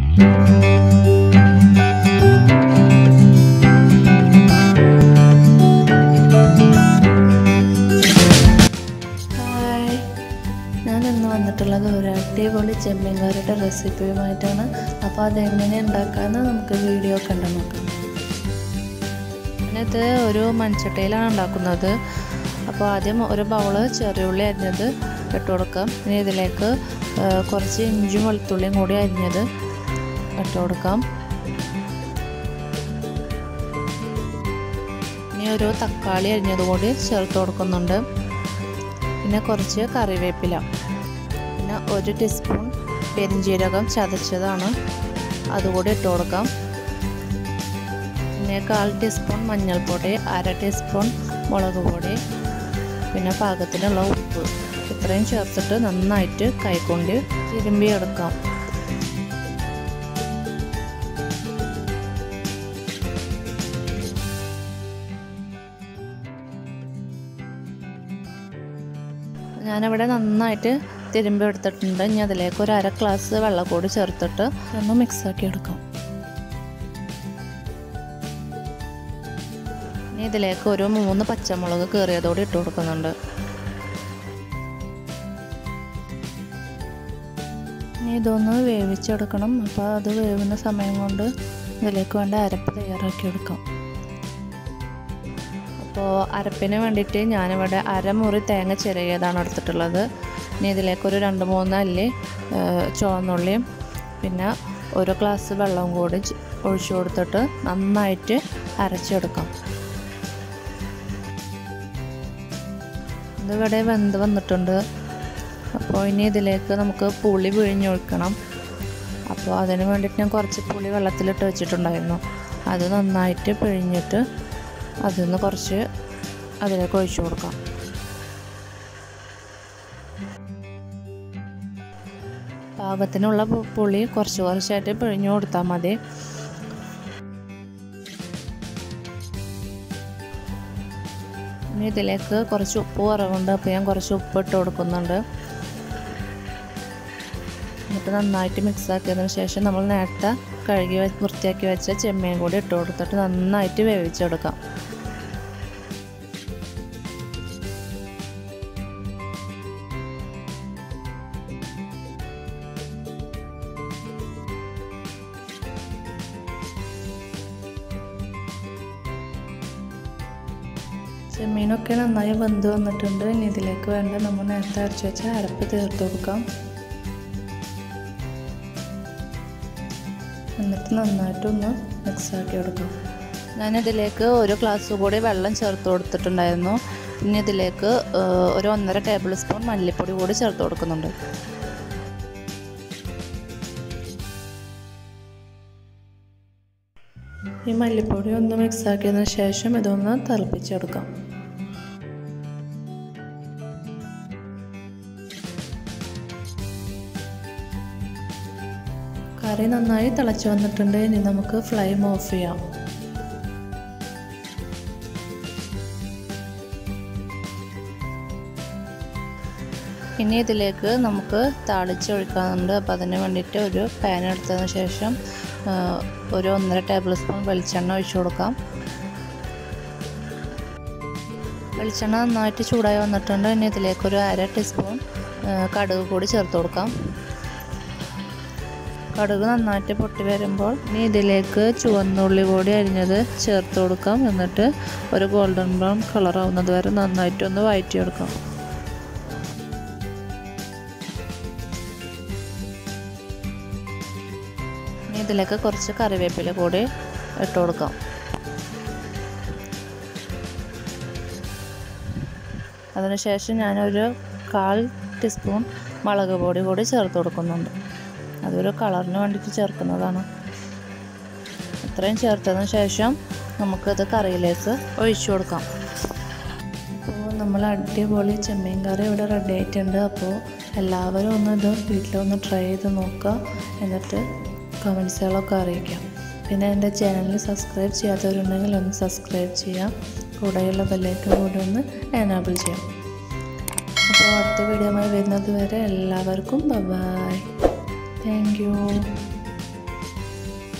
hi ഞാൻ ഇന്ന് വന്നിട്ടുള്ളത് ഒരു അടിപൊളി ചെമ്മീൻകറിയുടെ റെസിപ്പിയുമായിട്ടാണ് അപ്പോൾ അതെങ്ങനെ ഉണ്ടാക്കാമെന്ന് നമുക്ക് വീഡിയോ കണ്ടു നോക്കാം ഞാനിത് ഒരു മൺചട്ടിയിലാണ് ഉണ്ടാക്കുന്നത് അപ്പോൾ ആദ്യം ഒരു ബൗള് ചെറിയുള്ളി അരിഞ്ഞത് ഇട്ട് കൊടുക്കാം ഇനി ഇതിലേക്ക് ആ, കുറച്ച് ഇഞ്ചും വെളുത്തുള്ളിയും കൂടി അരിഞ്ഞത് ഇട്ട് കൊടുക്കാം ഇനി ഒരു തക്കാളി അരിഞ്ഞത് കൂടി ചേർത്ത് കൊടുക്കുന്നുണ്ട് പിന്നെ കുറച്ച് കറിവേപ്പില പിന്നെ ഒരു ടീസ്പൂൺ പെരിഞ്ജീരകം ചതച്ചതാണ് അതുകൂടി ഇട്ട് കൊടുക്കാം പിന്നെ കാൽ ടീസ്പൂൺ മഞ്ഞൾപ്പൊടി അര ടീസ്പൂൺ മുളക് പൊടി പിന്നെ പാകത്തിനുള്ള ഉപ്പ് ഇത്രയും ചേർത്തിട്ട് നന്നായിട്ട് കൈകൊണ്ട് തിരുമ്പി എടുക്കാം ഞാനിവിടെ നന്നായിട്ട് തിരുമ്പി എടുത്തിട്ടുണ്ട് ഇനി അതിലേക്ക് ഒരു അര ഗ്ലാസ് വെള്ളം കൂടി ചേർത്തിട്ട് ഒന്ന് മിക്സാക്കി എടുക്കാം ഇനി ഇതിലേക്ക് ഒരു മൂന്ന് പച്ചമുളക് കീറിയതോടെ ഇട്ട് കൊടുക്കുന്നുണ്ട് ഇനി ഇതൊന്ന് വേവിച്ചെടുക്കണം അപ്പോൾ അത് വേവുന്ന സമയം കൊണ്ട് ഇതിലേക്ക് വേണ്ട അരപ്പ് തയ്യാറാക്കി എടുക്കാം അപ്പോൾ അരപ്പിന് വേണ്ടിയിട്ട് ഞാനിവിടെ അരമുറി തേങ്ങ ചിരകിയതാണ് എടുത്തിട്ടുള്ളത് ഇനി ഇതിലേക്ക് ഒരു രണ്ട് മൂന്ന് അല്ലി ചുവന്നുള്ളിയും പിന്നെ ഒരു ഗ്ലാസ് വെള്ളം കൂടി ച് ഒഴിച്ചു കൊടുത്തിട്ട് നന്നായിട്ട് അരച്ചെടുക്കാം ഇതിവിടെ വെന്ത് വന്നിട്ടുണ്ട് അപ്പോൾ ഇനി ഇതിലേക്ക് നമുക്ക് പുളി പിഴിഞ്ഞൊഴിക്കണം അപ്പോൾ അതിന് വേണ്ടിയിട്ട് ഞാൻ കുറച്ച് പുളി വെള്ളത്തിലിട്ട് വെച്ചിട്ടുണ്ടായിരുന്നു അത് നന്നായിട്ട് പിഴിഞ്ഞിട്ട് അതിൽ നിന്ന് കുറച്ച് അതിലേക്ക് ഒഴിച്ചു കൊടുക്കാം പാകത്തിനുള്ള പു- പുളി കുറച്ച് കുറച്ചായിട്ട് പിഴിഞ്ഞു കൊടുത്താൽ മതി ഇനി ഇതിലേക്ക് കുറച്ച് ഉപ്പ് കുറവുണ്ട് അപ്പോൾ ഞാൻ കുറച്ച് ഉപ്പ് ഇട്ട് കൊടുക്കുന്നുണ്ട് എന്നിട്ട് നന്നായിട്ട് മിക്സ് ആക്കിയതിന് ശേഷം നമ്മൾ നേരത്തെ കഴുകി വെ- വൃത്തിയാക്കി വെച്ച ചെമ്മീൻ കൂടി ഇട്ട് കൊടുത്തിട്ട് നന്നായിട്ട് വേവിച്ചെടുക്കാം ചെമ്മീനൊക്കെ നന്നായി വെന്ത് വന്നിട്ടുണ്ട് ഇനി ഇതിലേക്ക് വേണ്ട നമ്മൾ നേരത്തെ അരച്ച് വെച്ച അരപ്പ് ചേർത്ത് കൊടുക്കാം എന്നിട്ട് നന്നായിട്ടൊന്ന് മിക്സ് ആക്കി കൊടുക്കാം ഞാനിതിലേക്ക് ഒരു ഗ്ലാസ് കൂടി വെള്ളം ചേർത്ത് കൊടുത്തിട്ടുണ്ടായിരുന്നു പിന്നെ ഇതിലേക്ക് ഏഹ്, ഒരു ഒന്നര ടേബിൾ സ്പൂൺ മല്ലിപ്പൊടി കൂടി ചേർത്ത് കൊടുക്കുന്നുണ്ട് ഈ മല്ലിപ്പൊടി ഒന്ന് മിക്സ് ആക്കിയതിന് ശേഷം ഇതൊന്ന് തിളപ്പിച്ചെടുക്കാം കറി നന്നായി തിളച്ച് വന്നിട്ടുണ്ട് ഇനി നമുക്ക് ഫ്ലെയിം ഓഫ് ചെയ്യാം ഇനി ഇതിലേക്ക് നമുക്ക് താളിച്ചൊഴിക്കാനുണ്ട് അപ്പോൾ അതിന് വേണ്ടിയിട്ട് ഒരു പാൻ എടുത്തതിന് ശേഷം ആ, ഒരു ഒന്നര ടേബിൾ സ്പൂൺ വെളിച്ചെണ്ണ ഒഴിച്ചു കൊടുക്കാം വെളിച്ചെണ്ണ നന്നായിട്ട് ചൂടായി വന്നിട്ടുണ്ട് ഇനി ഇതിലേക്ക് ഒരു അര ടീസ്പൂൺ ആ, കടുക് കൂടി ചേർത്ത് കൊടുക്കാം കടുക് നന്നായിട്ട് പൊട്ടി വരുമ്പോൾ ഇനി ഇതിലേക്ക് ചുവന്നുള്ളി കൂടി അരിഞ്ഞത് ചേർത്ത് കൊടുക്കാം എന്നിട്ട് ഒരു ഗോൾഡൻ ബ്രൗൺ കളർ ആവുന്നത് വരെ നന്നായിട്ടൊന്ന് വഴറ്റിയെടുക്കാം ഇനി ഇതിലേക്ക് കുറച്ച് കറിവേപ്പില കൂടി ഇട്ട് കൊടുക്കാം അതിനുശേഷം ഞാനൊരു കാൽ ടീസ്പൂൺ മുളക് പൊടി കൂടി ചേർത്ത് കൊടുക്കുന്നുണ്ട് അതൊരു കളറിന് വേണ്ടിയിട്ട് ചേർക്കുന്നതാണ് ഇത്രയും ചേർത്തതിന് ശേഷം നമുക്കത് കറിയിലേക്ക് ഒഴിച്ചു കൊടുക്കാം അപ്പോൾ നമ്മൾ അടിപൊളി ചെമ്മീൻ കറി ഇവിടെ റെഡി ആയിട്ടുണ്ട് അപ്പോൾ എല്ലാവരും ഒന്ന് ഇത് വീട്ടിലൊന്ന് ട്രൈ ചെയ്ത് നോക്കുക എന്നിട്ട് കമൻസുകളൊക്കെ അറിയിക്കാം പിന്നെ എൻ്റെ ചാനൽ സബ്സ്ക്രൈബ് ചെയ്യാത്തവരുണ്ടെങ്കിൽ ഒന്ന് സബ്സ്ക്രൈബ് ചെയ്യാം കൂടെയുള്ള ബെല്ലൈക്കൺ കൂടി ഒന്ന് എനാബിൾ ചെയ്യാം അപ്പോൾ അടുത്ത വീഡിയോയുമായി വരുന്നത് വരെ എല്ലാവർക്കും ബൈ താങ്ക് യു